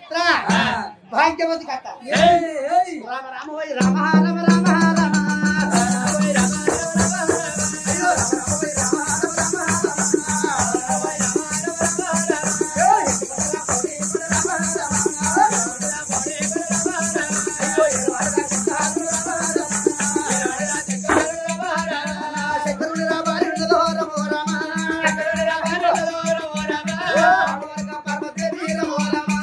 చిత్ర భాగ్యవతి కథ రామ రామ వై రామ రామ రామ రామ శంకరుని రామారి ఉన్నదో రమో రామ పార్వతీ రమో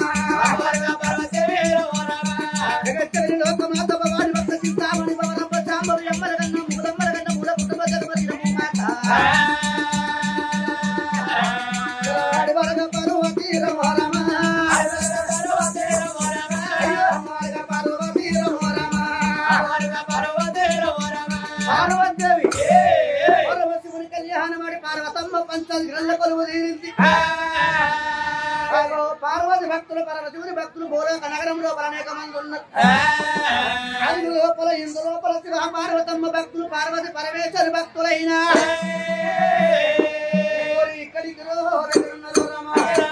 రామ జగచ్చరి లోకమాత భవాని భక్త చింతామణి భవనమ్మ శాంభవి అమ్మల కన్న మూలమ్మల కన్న మూల కుటుంబ జగమతి నమో మాత ఆడి వరగ పార్వతీ రమో రామ అయ్యో అమ్మల పార్వతీ రమో రామ పార్వతీదేవి పరమశివుని కళ్యాణమాడి పార్వతమ్మ పంచాలి గ్రల్ల కొలువు తీరింది అగో పార్వతి భక్తులు పరమశివుని భక్తులు భూలోక నగరం లోపల అనేక మంది ఉన్నారు అందు లోపల ఇందు లోపల శివ పార్వతమ్మ భక్తులు పార్వతి పరమేశ్వరి భక్తులైన ఓరి ఇక్కడికి రో దగ్గరున్నదో రమ.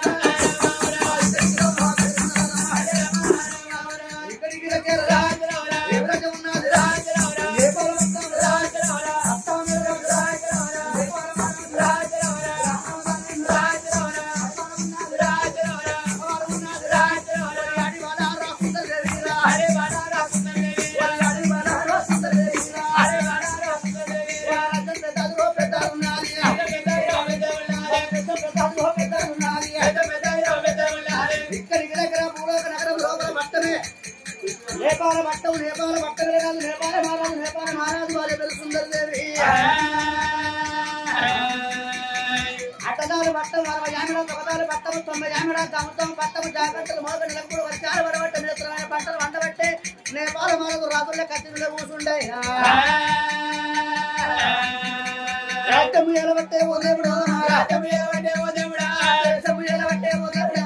ఇక్కడికి దగ్గర రా. ఏ వ్రతం ఉన్నది రా. ఏ పొలం ఉన్నది రా. అత్తం ఉన్నది రా. ఏ పొలం ఉన్నది రా. ఇక్కడికి దగ్గర భూలోక నగరం లోపల పట్టమే నేపాల పట్టం నేపాల పట్టమే కాదు నేపాల మహారాజు నేపాల మహారాజు వారి పేరు సుందరదేవి అట్టదాలు పట్టం అరవై యామిడ ఒకదాలు పట్టము తొంభై యామిడ తమతం పట్టము జాగ్రత్తలు మోగ నిలకూడు వర్షాలు వరబట్ట నేత్రమైన పంటలు వండబట్టే నేపాల మరొక రాజుల కత్తిలో కూసుండే రాజ్యము ఎలబట్టే ఓ దేవుడు రాజ్యము ఎలబట్టే ఓ దేవుడా దేశము ఎలబట్టే ఓ దేవుడా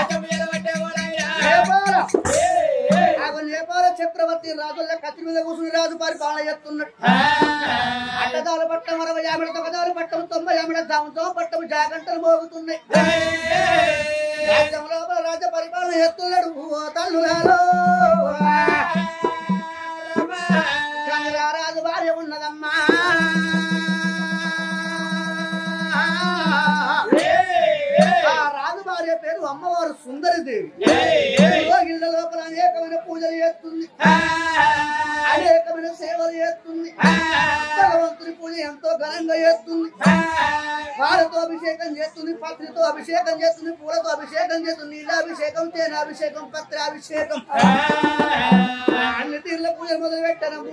నేపాల ఆగో నేపాల చక్రవర్తి రాజుల కత్తి మీద కూసుని రాజు పరిపాలన చేస్తున్నాడు అడ్డదాలు పట్టం అరవై యాభై తొగదాలు పట్టం తొంభై యాభై దాంతో పట్టం జాగంటలు మోగుతున్నాయి రాజ్యం లోపల రాజ్య పరిపాలన చేస్తున్నాడు ఓ తల్లులాలో కానీ ఆ రాజు భార్య ఉన్నదమ్మా ఆ రాజు భార్య పేరు అమ్మవారు సుందరిదేవి ఇళ్ళ లోపల అనేకమైన పూజలు చేస్తుంది అనేకమైన సేవలు చేస్తుంది భగవంతుని పూజ ఎంతో ఘనంగా చేస్తుంది పాలతో అభిషేకం చేస్తుంది పత్రితో అభిషేకం చేస్తుంది పూలతో అభిషేకం చేస్తుంది నీళ్ళాభిషేకం తేనాభిషేకం పత్రాభిషేకం అన్ని తీర్ల పూజలు మొదలు పెట్టను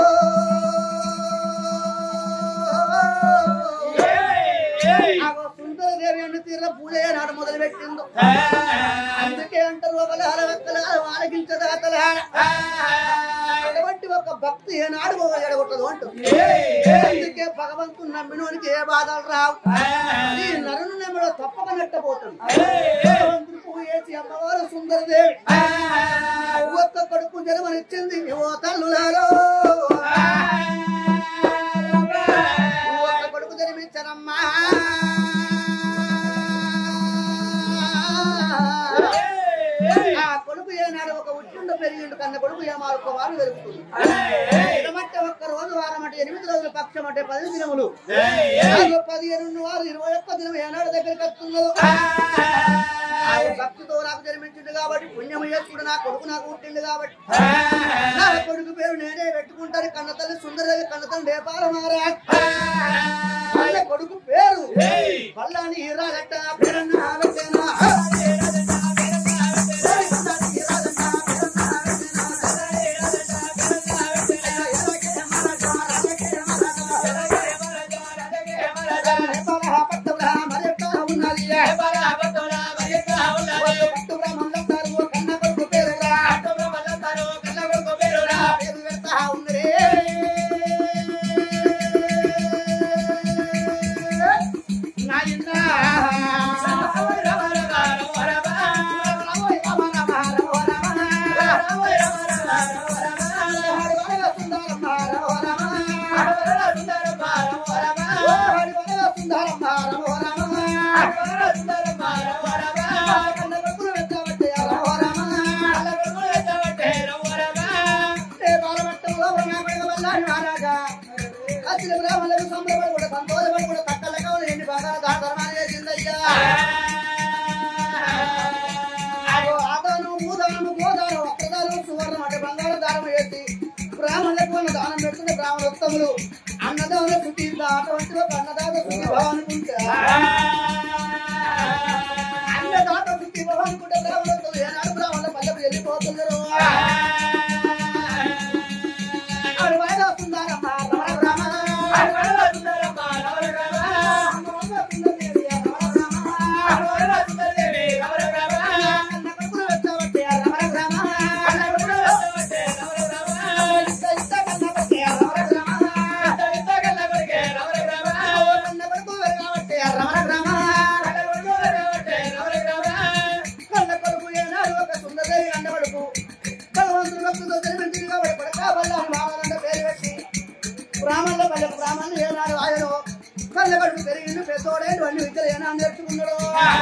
సుందరదేవి అన్ని తీర్ల పూజ ఏనాడు మొదలు పెట్టిందో అందుకే అంటారు ఒకల అరవక్కల ఆలకించదా తలహార అటువంటి ఒక భక్తి ఏనాడు ఒక ఎడగొట్టదు అంటుంది అందుకే భగవంతుని నమ్మినోనికి ఏ బాధలు రావు ఈ నరుని నమ్మిలో తప్పక నట్టపోతుంది భగవంతుని పూజ చేసి అమ్మవారు సుందరదేవి ఒక్క కొడుకు జన్మనిచ్చింది ఓ తల్లులారో ఒక్క కొడుకు జన్మించనమ్మా ఆ కొడుకు ఏనాడు ఒక ఉట్టుండ పెరిగిండు కన్న కొడుకు ఏమారు ఒక వారు పెరుగుతుంది ఇదమంటే ఒక్క రోజు వారం అంటే ఎనిమిది రోజుల పక్షం అంటే పది దినములు నాలుగు పదిహేను వారు ఇరవై ఒక్క దినం ఏనాడు దగ్గరికి వస్తుందో ఆయన భక్తితో నాకు జన్మించిండు కాబట్టి పుణ్యము చేసుకుడు నా కొడుకు నాకు పుట్టిండు కాబట్టి నా కొడుకు పేరు నేనే పెట్టుకుంటాను కన్న తల్లి సుందరదేవి కన్న తల్లి నేపాల మహారాజ్ కన్న కొడుకు పేరు పల్లాని హీరాగట్ట పేరన్న ఆలోచన నాయనా బ్రాహ్మణులకు సంబరపడి కూడా సంతోషపడి కూడా తక్కల కావాలి ఎన్ని బంగారు దాని ధర్మాన్ని చేసిందయ్యా అగో ఆదాను భూదానము గోదానం వక్రదానం సువర్ణం అంటే బంగారు దానం వేసి బ్రాహ్మణులకు ఉన్న దానం పెడుతుంటే బ్రాహ్మణోత్తములు అన్నదాన శుద్ధి అటువంటి ఒక అన్నదాత శుద్ధి భావనుకుంటే అన్నదాత శుద్ధి భావనుకుంటే బ్రాహ్మణోత్తములు ఏనాడు బ్రాహ్మణుల పల్లెకు వెళ్ళిపోతున్నారు ఆవిడ బాగా వస్తుందారమ్మా రమ రమ అన్న కొడుకులు వచ్చావట్టే రమ రమ ఇంత ఇంత కన్న కొడుకే రమ రమ కన్న కొడుకు వెరగావట్టే రమ రమ కన్న కొడుకు ఏనాడు ఒక సుందరదేవి అన్న కొడుకు భగవంతుడు భక్తుతో జన్మించింది కాబట్టి కొడక వల్ల బాలనంద పేరు పెట్టి బ్రాహ్మణుల పల్లె బ్రాహ్మణులు ఏనాడు ఆయనో కన్న కొడుకు పెరిగిండు పెద్దోడేంటి అన్ని విద్యలు ఏనాడు నేర్చుకున్నాడు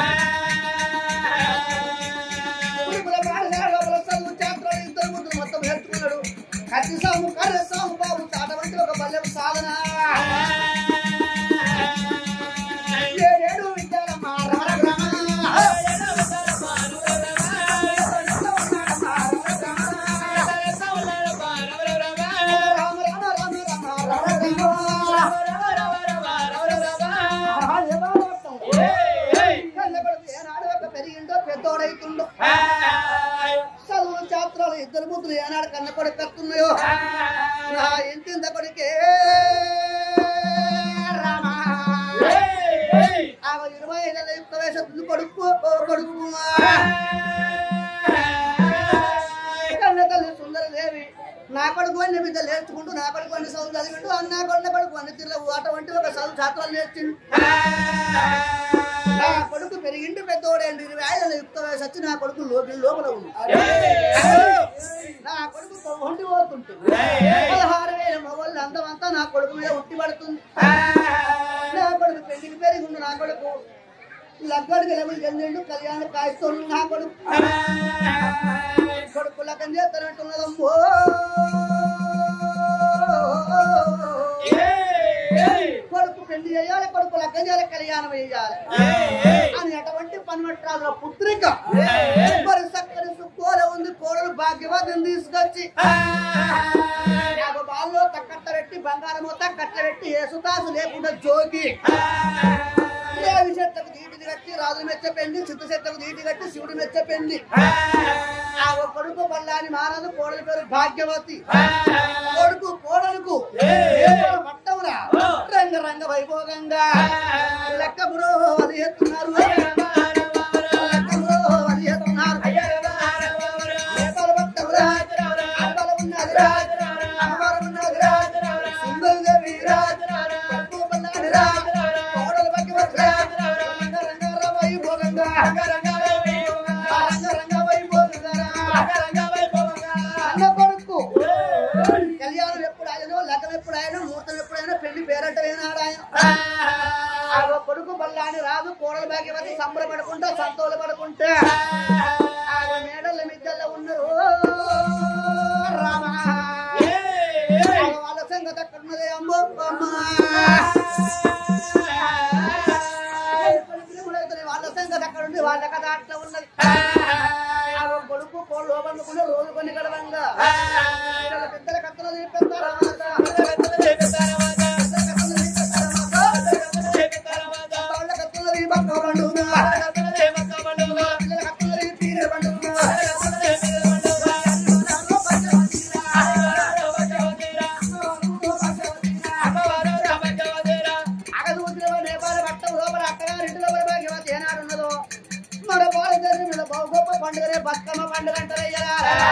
గురుకుల పాఠశాల లోపల చదువు చాత్రాలు ఇద్దరు ముగ్గురు మొత్తం నేర్చుకున్నాడు కత్తి సాము కర్ర సాము బాబు చాట వంటి ఒక పల్లెపు సాధన ఏడేడు విద్యాలమ్మ రమ రమ రామ రామ రామ రామ రామ కన్నబడితే ఏనాడు ఒక పెరిగిండో పెద్దోడైతుండో చదువు చాత్రాలు ఇద్దరు ముద్దులు ఏనాడు కన్న కొడుకు కత్తున్నాయో నా ఇంటింత కొడుకే రామ ఆ ఇరవై ఐదు యుక్త వయసు కొడుకు ఓ కొడుకు కన్న తల్లి సుందరదేవి నా కొడుకు అన్ని విద్యలు నేర్చుకుంటూ నా కొడుకు అన్ని చదువు చదివిండు అన్న కొన్న కొడుకు అన్ని తిరుగు అటువంటి ఒక చదువు శాస్త్రాలు నేర్చిండు నా కొడుకు పెరిగిండు పెద్దోడేంటి ఇరవై ఐదు యుక్త వయసు వచ్చి నా కొడుకు లోపల లోపల ఉంది నా కొడుకు ఒంటి పోతుంటుంది పదహారు వేల మొగళ్ళు అందమంతా నా కొడుకు మీద ఉట్టి పడుతుంది నా కొడుకు పెళ్లికి పెరిగిండు నా కొడుకు లగ్గడికి లెవెల్ చెందిండు కళ్యాణ కాయస్తోడు నా కొడుకు కొడుకు లగ్గం చేస్తానంటున్నదమ్మో కొడుకు పెళ్లి చేయాలి కొడుకు లగ్గం చేయాలి కళ్యాణం చేయాలి అని అటువంటి పనిమట్రాజుల పుత్రిక మరి చక్కని సుక్కోల ఉంది కోడలు భాగ్యవాదం తీసుకొచ్చి నాకు బాల్లో తక్కట్టరెట్టి బంగారం మొత్తం కట్టబెట్టి ఏసుతాసు లేకుండా జోకి దేవి చెట్లకు దీటిని కట్టి రాజులు మెచ్చ పెండి చిత్త చెట్లకు దీటి కట్టి శివుడు మెచ్చ పెండి ఆ ఒక కొడుకు బల్లాని మానదు కోడలి పేరు భాగ్యవతి కొడుకు కోడలుకు పట్టవురా రంగ రంగ వైభోగంగా లెక్క బ్రో అది ఎత్తున్నారు లెక్క బ్రో అది ఎత్తున్నారు నేపాల పట్టవురా అబ్బల ఉన్నదిరా అమ్మవారు ఉన్నదిరా సుందరదేవి రా కొడుకు బల్లాని రా కోడలు భాగ్యవతి రా రంగ రంగ వైభోగంగా రంగ రంగ వైభోగంగా అన్న కొడుకు కళ్యాణం ఎప్పుడు ఆయనో లగ్నం ఎప్పుడు ఆయన ముహూర్తం ఎప్పుడు ఆయన పెళ్లి పేరంట ఏనాడు ఆయన ఆ ఒక కొడుకు బల్లాని రాదు కోడలు భాగ్యవతి సంబరపడుకుంటా సంతోష పడుకుంటా ఆ మేడల మిద్దల్లో ఉన్నారు రామ వాళ్ళ సంగతి అక్కడ ఉన్నది అమ్మో అమ్మ వాళ్ళ సంగతి అక్కడ ఉంది వాళ్ళ కథ అట్లా ఉన్నది ఆ ఒక కొడుకు కోళ్ళు లోపడుకుని రోజు కొన్ని గడవంగా పెద్దల కథలు చెప్పేస్తారు వాళ్ళ కథలు ఈ పక్క పండుగ పిల్లల కథలు ఈ తీరే పండుగ అగదు ఉద్రవ నేపాల పట్టం లోపల అక్కగారి ఇంటి లోపల భాగ్యవతి ఏనాడు ఉన్నదో మన భారతదేశం మీద బహు గొప్ప పండుగనే బతుకమ్మ పండుగ అంటారయ్యా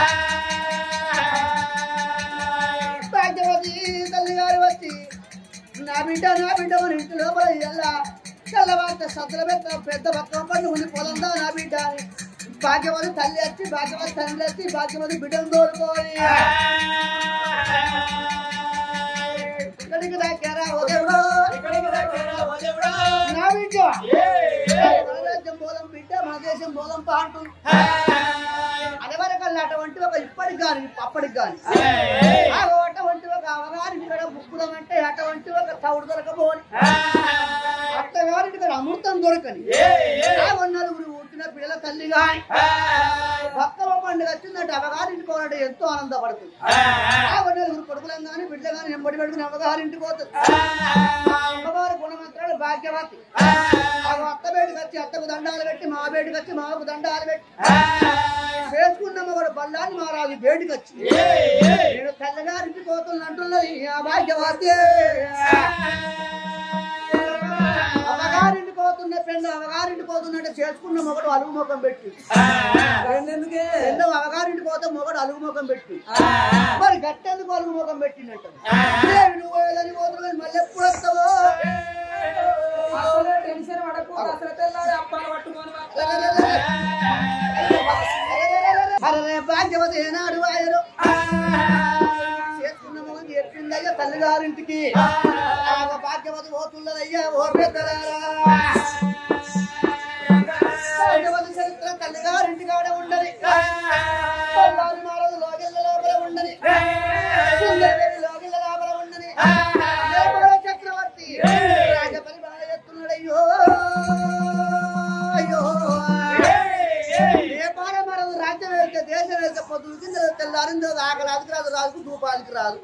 భాగ్యవతి తల్లి గారు వచ్చి నా బిడ్డ నా బిడ్డ మన ఇంటి లోపల ఎలా తెల్లవారిత సద్దుల పెద్ద పెద్ద బతుకమ్మ పండుగ ఉంది పొలందా నా బిడ్డ అని భాగ్యవతి తల్లి వచ్చి భాగ్యవతి తండ్రి వచ్చి భాగ్యవతి బిడ్డను తోలుకోని ఇక్కడికి దాకారా ఓ దేవుడు నా బిడ్డ మన రాజ్యం బోధం బిడ్డ మన దేశం బోధం పా అంటుంది అదే వరకు అటువంటి ఒక ఇప్పటికి కానీ అప్పటికి కానీ అటువంటి ఒక అవగారికి ఇక్కడ బుక్కుదమంటే అటువంటి ఒక తౌడు దొరకపోని అత్తగారికి ఇక్కడ అమృతం దొరకని ఆ నలుగురు పుట్టిన పిల్లల తల్లి గాని భక్తవ పండుగ వచ్చిందంటే అవగారింటికి పోవాలంటే ఎంతో ఆనందపడుతుంది ఆ నలుగురు కొడుకులం గాని బిడ్డ గాని ఎంబడి పెట్టుకుని అవగారింటికి పోతుంది అమ్మవారి గుణమంత్రాలు భాగ్యవతి ఆ అత్త బయటకు వచ్చి అత్తకు దండాలు పెట్టి మా బయటకు వచ్చి మాకు దండాలు పెట్టి చేసుకున్న మగడు బల్లాన్ని మహారాజు బయటకు వచ్చి నేను తెల్లగారింటికి పోతుంది అంటున్నది ఆ భాగ్యవతి అవగారింటికి పోతున్న పెన్ను అవగారింటికి పోతున్నట్టు చేసుకున్న మొగడు అలుగు ముఖం పెట్టి ఎందుకే రెండవ అవగారింటికి పోతే మొగడు అలుగు ముఖం పెట్టి మరి గట్టెందుకు అలుగు ముఖం పెట్టినట్టు నువ్వు ఏదని పోతున్నావు మళ్ళీ ఎప్పుడు వస్తావో అసలే టెన్షన్ పడకు అసలు తెల్లారి అప్పాలు పట్టుకొని అరే భాగ్యవతి ఏనాడు ఆయరు చేసుకున్న మొగం చెప్పిందయ్యా తల్లిగారింటికి ఆ భాగ్యవతి పోతున్నదయ్యా ఓ పెద్దలారా భాగ్యవతి చరిత్ర తల్లిగారింటి కాడ ఉండని పల్లాది మారదు లోగిళ్ళ లోపల ఉండని సుందరదేవి లోగిళ్ళ లోపల ఉండని లేపడ చక్రవర్తి రాజ పరిపాలన చేస్తున్నాడయ్యో అయ్యో నేపాల మరదు రాజ్యం వెళ్తే దేశం వెళ్తే పొద్దున కింద తెల్లారిందో ఆకలి అదికి రాదు రాజుకు దూపాలికి రాదు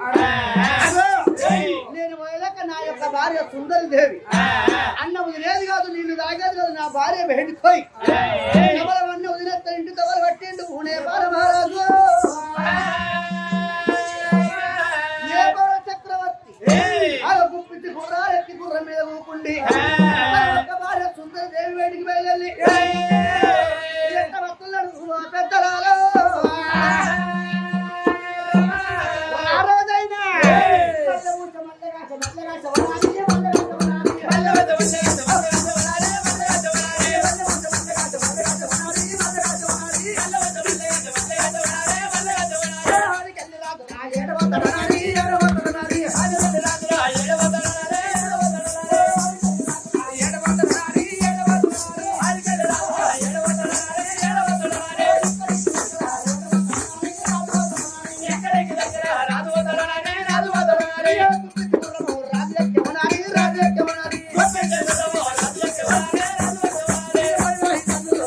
నేను పోయాక నా యొక్క భార్య సుందరి దేవి అన్న వదిలేదు కాదు నిన్ను తాగేది కాదు నా భార్య బయటకోయి అన్న వదిలేస్తే ఇంటి తవలు పట్టిండు నేపాల మహారాజు నేపాల చక్రవర్తి ఆ గుప్పిటి గుర్రాలు ఎత్తి గుర్రం మీద ఊకుండి తన యొక్క భార్య సుందరి దేవి బయటికి బయలుదేరి ఎట్ట వస్తున్నాడు ఆ పెద్దలాలో ఆ రోజైనా మల్లె ఊచ, మల్లెగాచ, మల్లెగాచ, వనాలి, మల్లెగాచ, వనాలి. ఆడికి వెళ్ళి రాదు, నా ఏడ వదలనాలి, ఏడ వదలనాలి, ఆడి వెళ్ళి రాదు, నా ఏడ వదలనాలి, ఏడ వదలనాలి. ఏడ వదలనాలి, ఏడ వదలనాలి, ఆడికి వెళ్ళి రాదు, నా ఏడ వదలనాలి, ఏడ వదలనాలి. ఎక్కడికి దగ్గర రాదు వదలనాలి, రాదు వదలనాలి. రాజు ఎక్కమనాలి, రాజు ఎక్కమనాలి. రాజు ఎక్కమనాలి, రాజు ఎక్కమనాలి.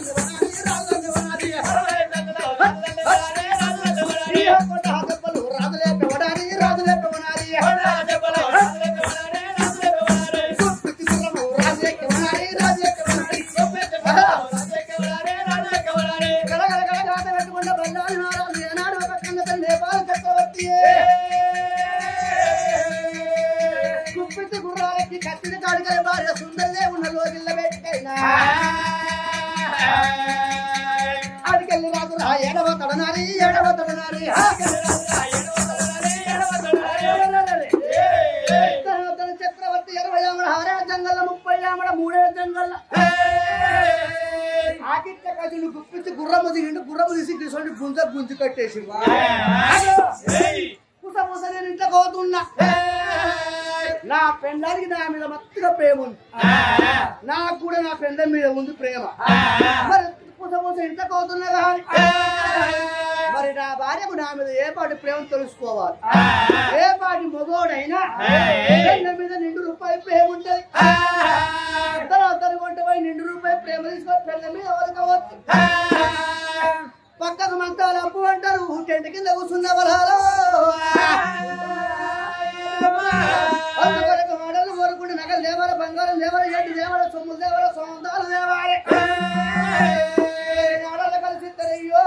కత్తిని కాడికల భార్య సుందరదే ఉన్న లోగిల్ల పెట్టైనా ఆడికెళ్ళి రాదు రా ఎడవ తడనాలి ఎడవ తడనాలి తర్వాత చక్రవర్తి ఇరవై ఆమడ ఆరే జంగల్ల ముప్పై ఆమడ మూడే జంగల్ల ఆకిట్ట కజులు గుప్పించి గుర్రము దిగిండు గుర్రము తీసి తీసుకొని గుంజ గుంజి కట్టేసి కుస కుస నేను ఇంట్లో పోతున్నా నా పెండానికి నా మీద మత్తుగా ప్రేమ ఉంది నాకు కూడా నా పెండ మీద ఉంది ప్రేమ మరి కుస కుస ఇంట్లో పోతున్నా కానీ మరి నా భార్యకు నా మీద ఏ పాటి ప్రేమ తెలుసుకోవాలి ఏ పాటి మొగోడైనా పెండ మీద నిండు రూపాయి ప్రేమ ఉంటది ఇద్దరు అద్దరు కొంట పోయి నిండు రూపాయి ప్రేమ తీసుకొని పెండ మీద వరకవచ్చు పక్కకు మంతాలు అప్పు అంటారు టెంట్ కింద కూర్చున్న బలాలు అందుకొరకు మాటలు కోరుకుంటే నగలు దేవాల బంగారం దేవాల ఏంటి దేవాల సొమ్ములు దేవాల సొంతాలు దేవాలి ఆడలు కలిసి అయ్యో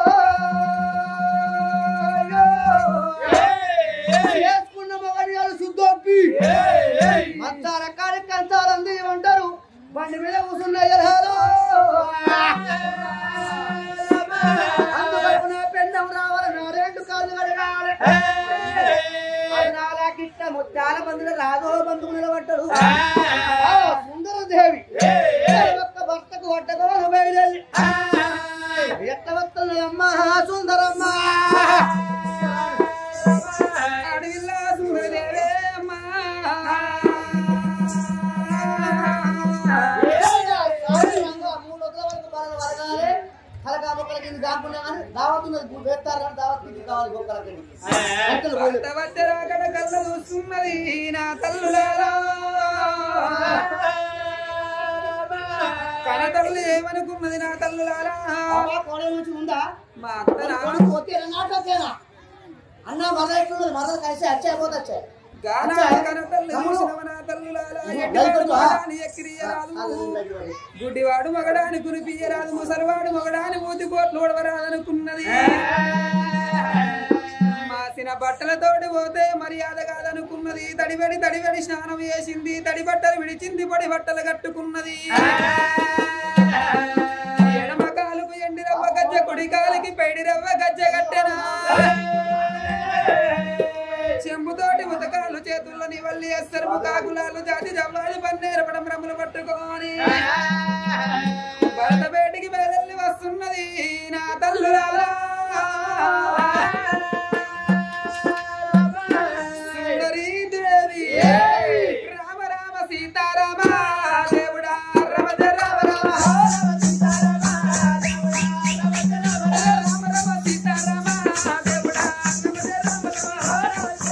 చేసుకున్న మగడియాలు శుద్ధొప్పి మత్తార కాడి కంచాలంది అంటారు బండి మీద కూర్చున్న ఎలహాలు అందువైపు నా పెండం రావాలి నా రెండు కాళ్ళు కడగాలి అది నాలా గిట్ట ముత్యాల బంధువులు రాఘవ బంధువు నిలబడ్డాడు ఆ సుందర దేవి ఒక్క భర్తకు వడ్డగోలు బయలుదేరి ఎట్ట వస్తున్నదమ్మా సుందరమ్మ అడవిలో చూడలేవే అమ్మా మూడు వదల వరకు బలం వరగాలి కలకా మొక్కల కింద కాకుండా దావత్ ఉన్నది వేస్తారు దావత్ ఇంటికి కావాలి గొప్పలకి గంటలు పోయి భర్త వచ్చరాకడ కళ్ళ చూస్తున్నది నా తల్లులారా కనతల్లి ఏమనుకున్నది నా తల్లులారా కోడే నుంచి ఉందా మా అత్త రామ కొడుకు పోతే నాటకేనా అన్న మదర్ ఎట్లున్నది మదర్ కలిసి వచ్చాయి పోతే వచ్చాయి గానా కనతల్లి చూసినవ నా తల్లులారా ఎట్టివాడు మగడాని ఎక్కిరియరాదు గుడ్డివాడు మగడాని కురిపియ్యరాదు ముసలివాడు మగడాని మూతి కోట్లు ఓడవరాదనుకున్నది మాసిన బట్టలతోటి పోతే మర్యాద కాదనుకున్నది తడివెడి తడివెడి స్నానం చేసింది తడి బట్టలు విడిచింది పొడి బట్టలు కట్టుకున్నది ఎడమ కాలుకు ఎండి రవ్వ గజ్జ కుడి కాలికి పెడి రవ్వ గజ్జ కట్టెనా చెంబుతోటి ఉతకాలు చేతుల్లో నివల్లి ఎస్తరు కాకులాలు జాతి జవ్వాలి పన్నేరపడం రమ్ములు పట్టుకొని భరత బయటికి బయలుదేరి వస్తున్నది నా తల్లులారా సుందరీ దేవి రామ రామ సీతారామ దేవుడా రమ జయ రామ రామ రామ రామ సీతారామ దేవుడా రమ జయ రామ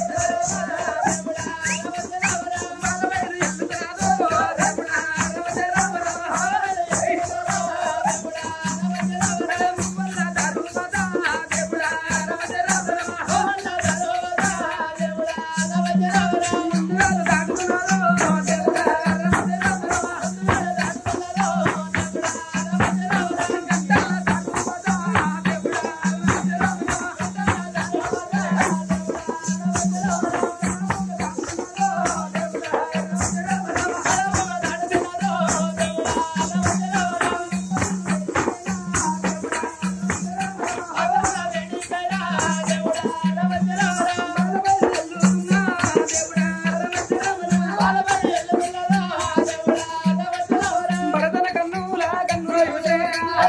భరతన కన్నులా కన్నుల యువతేరా.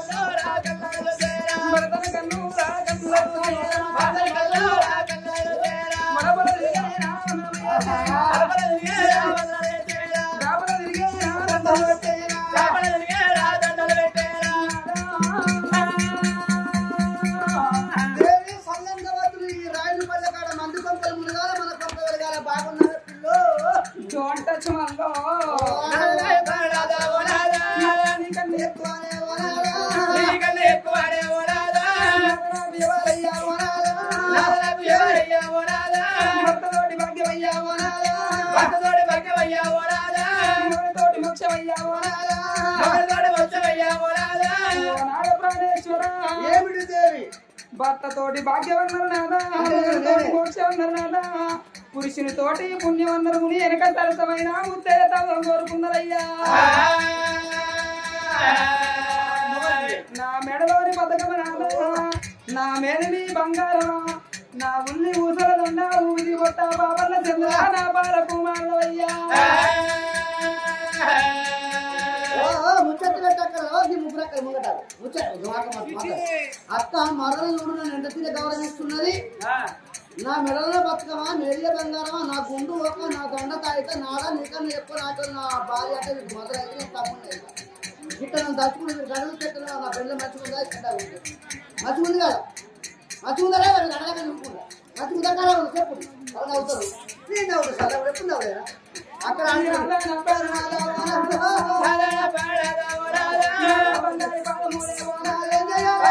భరతన కన్నులా కన్నుల యువతేరా. మడమల తిరిగేరా వందనమేరా. గాబల తిరిగేరా వందనమేరా. దేవి సంగంగవతులు ఈ రాయలు పల్లె కాడ మందు కొంపలు మునగాల మన కొంప వెలగాల బాగున్నారు pillow Don't touch my love. నీకన్నా ఎక్కువనే వనాలా. దేవాలయ్యా వనాలా. భర్తతోటి భాగ్యమయ్యా వనాలా. దేవునితోటి మోక్షమయ్యా వనాలా. నాగ ప్రాణేశ్వరా. ఏమిటి దేవి భర్తతోటి భాగ్యవన్నారు నాదా దేవునితోటి మోక్షమన్నారు నాదా పురుషుని తోటి పుణ్యవన్నరు ముని వెనక తరతమైన ఉత్తేజతం కోరుకున్నారయ్యా నా మెడలోని పథకం నాదా నా మేనని బంగారమా నా ఉల్లి ఊసల దండ ఊది కొట్ట బాబల్ల చంద్ర నా బాల కుమారుడయ్యా ఓ, ఓ, ముచ్చట్లు పెట్టక్కడ ఈ ముగ్గురు అక్కడ ముంగటారు ముచ్చట ఒక మాట మాట మాట. అక్క మరలు చూడు నన్ను ఎంత తీర గౌరవిస్తున్నది నా మెడలో బతుకమా మెరియ బంగారమా నా గుండు ఒక నా దొండ తాయితే నాడా నీకన్నా ఎక్కువ నాకు నా భార్య అంటే నీకు మొదలైతే నేను తప్పకుండా ఇక్కడ నన్ను దచ్చుకుని మీరు గడువు చెట్టులో నా పెళ్ళి మంచిగుందా చెడ్డ ఉంది మంచిగుంది కదా మంచిగుందా లేదా అడగక నువ్వుకుంటా మంచిగుందా కదా ఉంది చెప్పు అవును అవుతారు నేను అవుతాను సార్ ఎప్పుడు అవుతారా అక్కడ బంగారు పాదములే ఓనాలే, ఏం చేయాలి?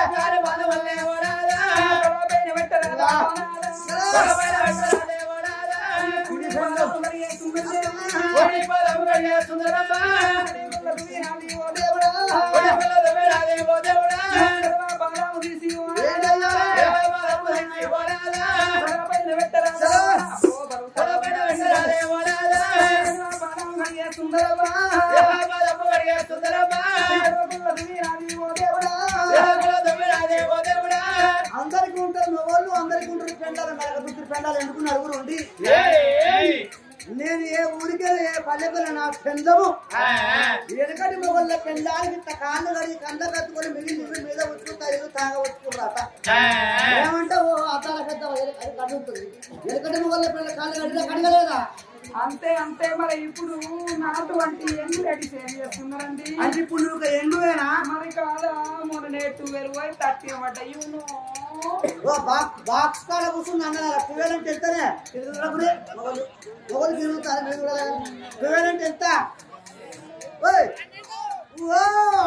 పైన పెట్టరాదా ఓనాలే. కుడి పాదం మరియే సుందరమ్మ. వీరాది ఓ దేవుడా. సర్వ బాలాము తీసి ఓనాలే. పైన పెట్టరాదా. ఓ బరువు సర్వ బాలాము మరియే సుందరమ్మ. వీరాది ఓ దేవుడా. అందరికి ఉంటారు మొగోళ్ళు అందరికి ఉంటారు పెండాలి మెడక దుద్దురు పెండాలి ఎందుకు నలుగురు ఉండి నేను ఏ ఊరికే ఏ పల్లెపల్లి నా పెందము వెనకటి మొగళ్ళ పెండానికి ఇంత కాళ్ళు కడిగి కంద కట్టుకొని మిగిలి మిగిలి మీద వచ్చుకుంటారు ఇల్లు తాగ వచ్చుకున్నారట ఏమంటే ఓ అద్దాల పెద్ద అది కడుగుతుంది వెనకటి మొగళ్ళ పెళ్ళ కాళ్ళు కడిగా కడగలేదా అంతే అంతే మరి ఇప్పుడు నాటు వంటి ఎన్ని రెడీ ఏం చేస్తున్నారండి అంటే ఇప్పుడు నువ్వు ఒక ఎండువేనా మరి కాదా మొన్న నేటు వెరువై తట్టి అన్నమాట యూను ఓ బాక్స్ బాక్స్ కాడ కూర్చుని అన్నారు పిల్లలంటే ఎంతనే తిరుగుతున్నప్పుడే మొగలు మొగలు తిరుగుతారు మీరు కూడా పిల్లలంటే ఎంత ఓయ్ వా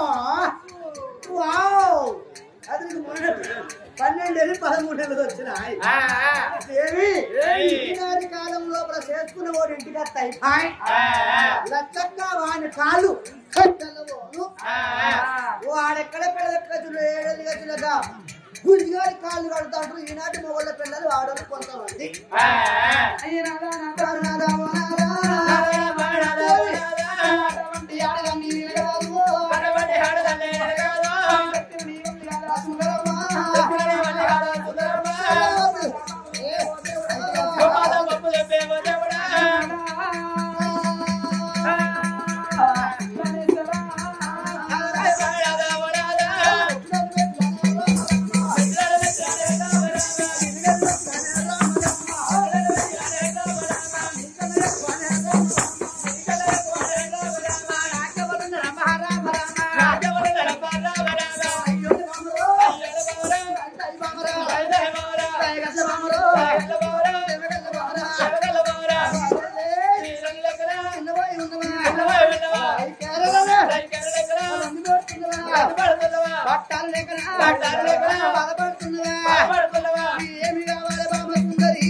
వావ్ అది నీకు మొన్న పన్నెండేళ్ళు పదమూడేళ్ళు వచ్చినాయి ఏమి ఈనాటి కాలం లోపల చేసుకున్న వాడు ఇంటికి వస్తాయి లచ్చక్క వాని కాళ్ళు కట్టెలవోను వాడెక్కడ పెడదక్కచులు ఏడేళ్ళు గచ్చులగా గుంజిగాడి కాళ్ళు కడుతుంటారు ఈనాటి మొగళ్ళ పిల్లలు ఆడలు కొంతమంది అయ్య నాదా నాదా నాదా, నాదా, నాదా, వంటి ఆడదాన్ని నిలగరాదు. పెట్టిన నీ ఉంది కదా సుందరమ్మ. ఏ, పట్టాలు లేకనా బాధపడుతున్నవా ఏమి కావాలి బామ్మ సుందరి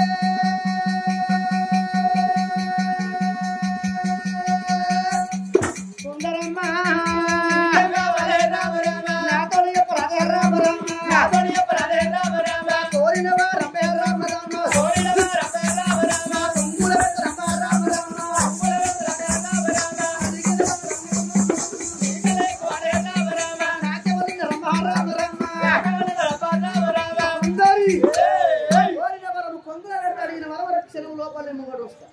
సుందరమ్మ నాతో చెప్పరాదే రామ రామ కోరిన వారమే రామ రామ కుంగుల రామ రామ నాట్యవల్లిన రామ రామ రామ సుందరి కోరిన వరము కొంగుల అడిగిన వరవర చెరువు లోపల ముంగడు వస్తా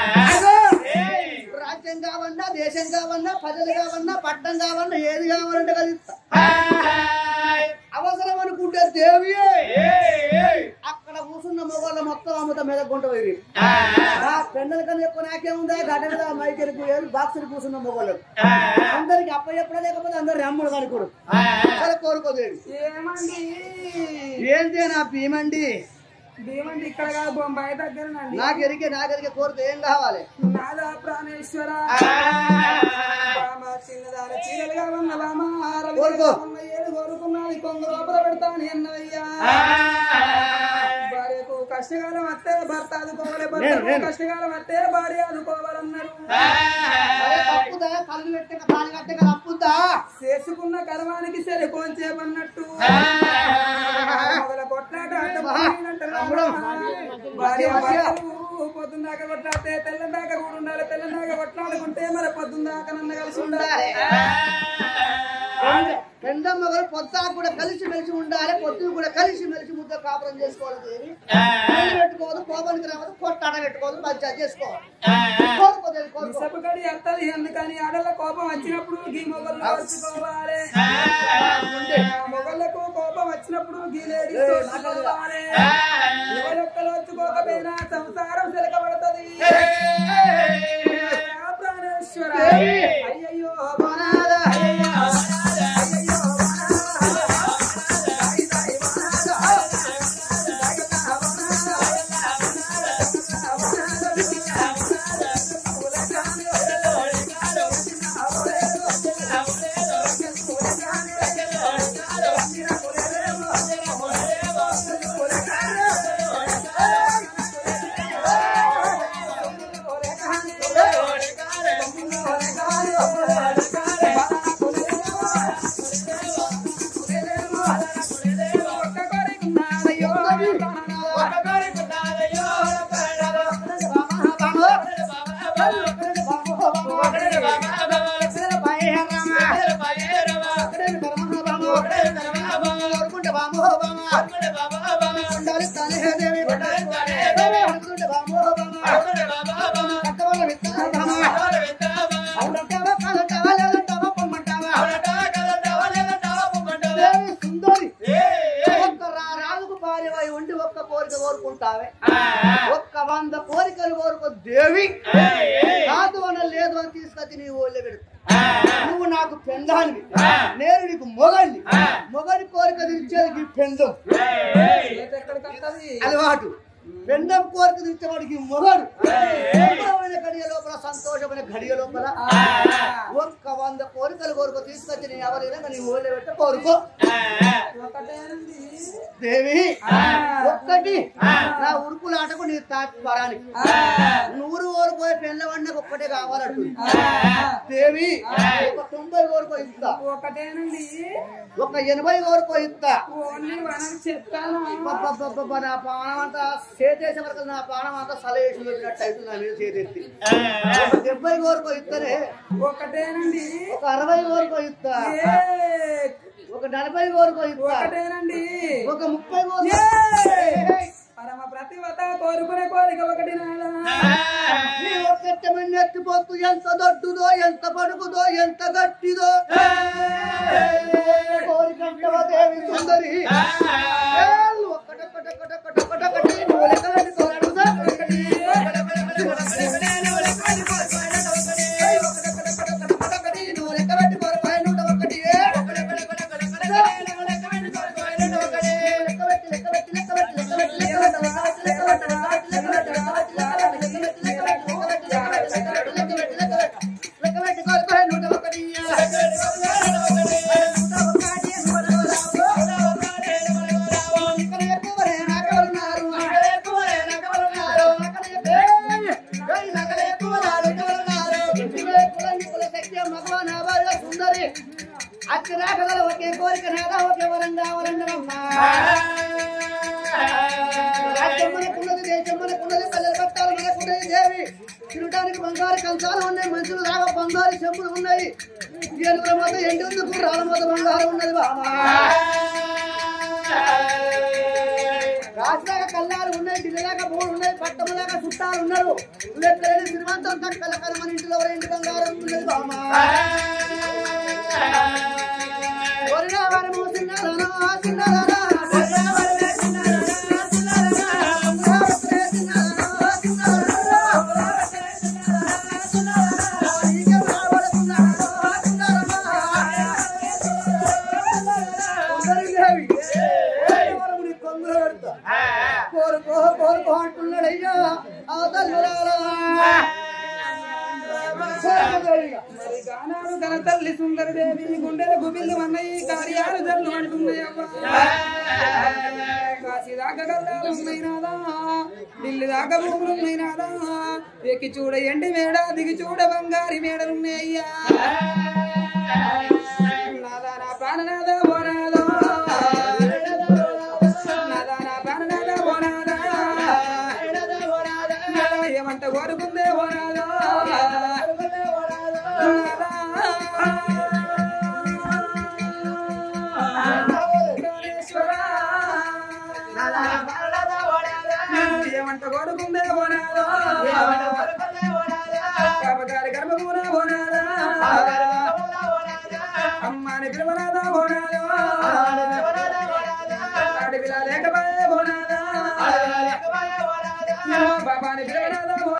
రాజ్యం కావన్నా దేశం కావన్నా ప్రజలు కావన్నా పట్టం కావన్నా ఏది కావాలంటే కలిస్తా అవసరం అనుకుంటే దేవి అక్కడ కూర్చున్న మొగోళ్ళ మొత్తం అమ్ముతా మీద గుంట పోయి పెండల కన్నా ఎక్కువ నాకేముందా గడ్డ మీద మైకెలకు ఏది బాక్సులు కూర్చున్న మొగోళ్ళకు అందరికి అప్ప చెప్పడం లేకపోతే అందరు అమ్ముడు కనుకోడు సరే కోరుకోదేవి ఏమండి ఏంటి నా భీమండి దేవండి ఇక్కడ కాదు బొంబాయి దగ్గరనండి నాకు ఎరికే నాకు ఎరికే కోరితే ఏం కావాలి నాదా ప్రాణేశ్వర రామ చిన్నదాన చీరలుగా ఉన్న రామ ఆరవిగా కోరుకో. ఉన్న ఏడు కోరుకున్నది కొంగ లోపల పెడతాను ఎన్నవయ్యా భార్యకు కష్టకాలం వస్తే భర్త ఆదుకోవాలి నేను, భర్తకు నేను. కష్టకాలం వస్తే భార్య ఆదుకోవాలన్నారు అరే తప్పుదా కళ్ళు పెట్టక తాళి కట్టక తప్పుద్దా చేసుకున్న కర్మానికి సరే కొంచేపన్నట్టు మొదల కొట్లాట అంటే మహా. పోయినంట తమ్ముడు. భార్య మధ్య, మధ్య. భర్తలు పొద్దున్న దాకా కొట్లాడితే తెల్లం దాకా కూడా ఉండాలి తెల్లం దాకా కొట్లాడుకుంటే మరి పొద్దున్న దాకా నన్ను కలిసి ఉండాలి రెండో మొగలు పొద్దాకు కూడా కలిసి మెలిసి ఉండాలి పొద్దున కూడా కలిసి మెలిసి ముద్ద కాపురం చేసుకోవాలి దేవి నీళ్ళు పెట్టుకోవద్దు కోపానికి రావద్దు కొట్టాడ పెట్టుకోవద్దు మంచిగా చేసుకోవాలి కోరుకోదేవి కోరుకో ఇసపు గడి ఎత్తది ఎందుకని ఆడల కోపం వచ్చినప్పుడు గీ మొగలు వచ్చుకోవాలి మొగళ్ళకు కోపం వచ్చినప్పుడు గీ లేడీస్ వచ్చుకోవాలి ఎవరొక్కరు వచ్చుకోకపోయినా సంసారం సిలకబడుతుంది ప్రాణేశ్వర అయ్యయ్యో వనాద, ఒక్క కోరిక ఉన్నదయ్యో కోరుకుంటే బామో బామా ఉండాలి తనే దేవి కోరుకుంటే బామో బామా కట్టవల్ల విత్తనాలు బామా అవునంటావా కాదంటావా లేదంటావా పొమ్మంటావా దేవి సుందరి ఒక్క రా- రాజుకు భార్యవై ఉండి ఒక్క కోరిక కోరుకుంటావే ఒక్క వంద కోరికలు కోరుకో దేవి కాదు అని లేదు అని తీసుకొచ్చి నీ ఊళ్ళో పెడతా నువ్వు నాకు పెందాన్ని నేను నీకు మొగడిని మొగడి కోరిక తీర్చేది ఈ పెందం చేతి ఎక్కడికి వస్తది? అలవాటు పెండం కోరిక తీర్చేవాడికి ఈ మొగడు సంబరమైన గడియ లోపల సంతోషమైన గడియ లోపల ఒక్క వంద కోరికలు కోరుకో తీసుకొచ్చి నేను ఎవరైనా నీ ఊళ్ళో పెట్ట కోరుకో ఒకటేనండి. దేవి ఒక్కటి నా ఉరుకులాటకు నీ తాత్పరానికి నూరు ఓరుకోయే పెళ్ళ వండకు ఒక్కటే కావాలంటుంది దేవి ఒక తొంభై ఓరుకో ఇస్తా ఒకటేనండి ఒక ఎనభై ఓరుకో ఇస్తా ఓన్లీ వనం చెప్తాను అబ్బబ్బబ్బబ్బ, నా ప్రాణం అంతా చేసేసే వరకు నా ప్రాణం అంతా సలహేసి పెట్టినట్టు అవుతుంది నా మీద చేతెత్తి ఒక డెబ్బై ఓరుకో ఇస్తానే ఒకటేనండి ఒక అరవై ఓరుకో ఇస్తా ఏ, ఒక నలభై ఓరుకో ఇస్తా ఒకటేనండి ఒక ముప్పై ఓరుకో ఏ, పరమ ప్రతివత కోరుకునే కోరిక ఒకటి నాదా నీ ఒక్కటమైన ఎత్తిపోతు ఎంత దొడ్డుదో ఎంత పడుకుదో ఎంత గట్టిదో కోరికంటవ దేవి సుందరి ఏళ్ళు ఒక్కటొక్కటొక్కటొక్కటొక్కటొక్కటి నువ్వు లెక్కలెట్టి కోరడుదా? ఒక్కటొక్కటొక్కటొక్కటి నువ్వు లెక్కబెట్టి కోరపాయి నూట ఒకటి. లెక్కబెట్టి, లెక్కబెట్టి, లెక్కబెట్టి, లెక్కబెట్టి, లెక్కబెట్టి, లెక్కబెట్టి, లెక్కబెట్టి, లెక్కబెట్టి, లెక్కబెట్టి, లెక్కబెట్టి, లెక్కబెట్టి, లెక్కబెట్టి, లెక్కబెట్టి, కోరపాయి నూట ఒకటి. ఇక్కడ ఎక్కువరే నాకెవరున్నారు? ఇక్కడ ఎక్కువరే నాకెవరున్నారు? ఇక్కడ ఎక్కువరే, ఏయ్, నకలు ఎక్కువ నాడు ఎవరున్నారు? ఇవే కుల నికుల శక్తి మగవ నా భార్య సుందరి అచ్చి రాకగల ఒకే కోరిక నాగా ఒకే వరం కావాలన్నమ్మా రాజ్యం మనకున్నది దేశం మనకున్నది ప్రజలు పట్టాలు మనకున్నది దేవి తినడానికి బంగారు కంచాలు ఉన్నాయి మనుషులు రావ బంగారు చెంబులు ఉన్నాయి ఏనుగుల మొద ఎండెందుకు రాళ్ళ మొద బంగారం ఉన్నది బామా రాజులాగా కల్లాలు ఉన్నాయి ఢిల్లీలాగా మూడు ఉన్నాయి పట్టములాగా చుట్టాలు ఉన్నారు లెక్కలేని శ్రీమంతం తక్కల మన ఇంటిలో ఎవరి ఇంటి బంగారం ఉన్నది బామా కోరిన వరము చిన్నదనా, చిన్నదనా, కోరిన వరమే చిన్నదనా, చిన్నదనా, కోరిన చిన్నదనా, చిన్నదనా, నీకే రావడుకున్నాడా, చిన్నదనా. సుందరీదేవి, ఏ వరము నీ కొంగులో పెడతా. కోరుకో కోరుకో అంటున్నాడయ్యా ఆ తల్లులారా కోరుకోదయ్యా. మరి గానాడు గల తల్లి సుందరదేవి గుండెల గుబిల్లు అన్నయ్య కార్యాలు జల్లు అంటున్నాయి కాశీ దాకా గల్లాలు ఉన్నాయినాదా ఢిల్లీ దాకా భూములు ఉన్నాయినాదా ఎక్కి చూడ ఎండి మేడ దిగి చూడ బంగారి మేడలున్నాయ్యా నాదా నా ప్రాణనాదా ఓనాదా నాదా నా ప్రాణనాదా ఓనాదా నాదా ఏమంట కోరుకుందే ఓనాదా ఏమంట కొడుకుందే ఓనాదా కాపగారి గర్భమూన ఓనాదా అమ్మాని పిలవనాదా ఓనాదా ఆడి పిల్ల లేకపోయే ఓనాదా బాబాని పిలవనాదా